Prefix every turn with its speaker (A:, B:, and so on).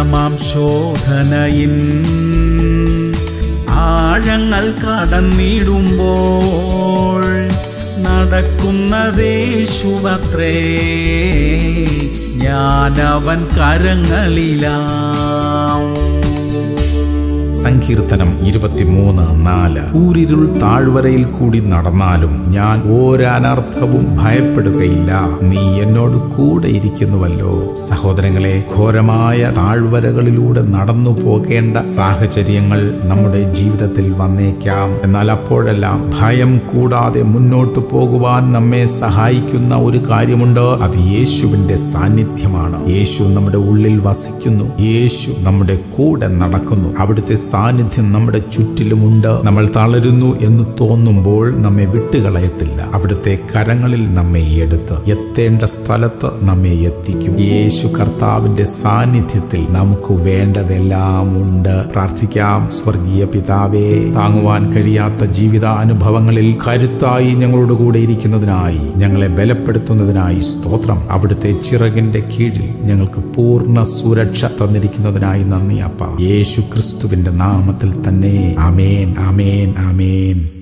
A: ഘോരമാം ശോധനയിൻ ആഴങ്ങൾ കടന്നിടുമ്പോൾ നടക്കുന്നതേശുവത്രേ ഞാനവൻ കരങ്ങളിലാം
B: സങ്കീർത്തനം ഇരുപത്തിമൂന്ന് നാല് ഊരിരുൾ താഴ്വരയിൽ കൂടി നടന്നാലും ഞാൻ ഒരനർത്ഥവും ഭയപ്പെടുകയില്ല നീ എന്നോട് കൂടെ ഇരിക്കുന്നുവല്ലോ സഹോദരങ്ങളെ ഘോരമായ താഴ്വരകളിലൂടെ നടന്നു പോകേണ്ട സാഹചര്യങ്ങൾ നമ്മുടെ ജീവിതത്തിൽ വന്നേക്കാം എന്നാൽ അപ്പോഴെല്ലാം ഭയം കൂടാതെ മുന്നോട്ട് പോകുവാൻ നമ്മെ സഹായിക്കുന്ന ഒരു കാര്യമുണ്ട് അത് യേശുവിന്റെ സാന്നിധ്യമാണ് യേശു നമ്മുടെ ഉള്ളിൽ വസിക്കുന്നു യേശു നമ്മുടെ കൂടെ നടക്കുന്നു അവിടുത്തെ സാന്നിധ്യം നമ്മുടെ ചുറ്റിലുമുണ്ട് നമ്മൾ തളരുന്നു എന്ന് തോന്നുമ്പോൾ നമ്മെ വിട്ടുകളയത്തില്ല അവിടുത്തെ കരങ്ങളിൽ നമ്മെ എടുത്ത് എത്തേണ്ട സ്ഥലത്ത് നമ്മെ എത്തിക്കും യേശു കർത്താവിന്റെ സാന്നിധ്യത്തിൽ നമുക്ക് വേണ്ടതെല്ലാം ഉണ്ട് പ്രാർത്ഥിക്കാം സ്വർഗീയ പിതാവേ താങ്ങുവാൻ കഴിയാത്ത ജീവിതാനുഭവങ്ങളിൽ കരുത്തായി ഞങ്ങളോട് കൂടെ ഇരിക്കുന്നതിനായി ഞങ്ങളെ ബലപ്പെടുത്തുന്നതിനായി സ്തോത്രം അവിടുത്തെ ചിറകിന്റെ കീഴിൽ ഞങ്ങൾക്ക് പൂർണ്ണ സുരക്ഷ തന്നിരിക്കുന്നതിനായി നന്ദി അപ്പ യേശു ക്രിസ്തുവിന്റെ നാമത്തിൽ തന്നെ ആമേൻ ആമേൻ ആമേൻ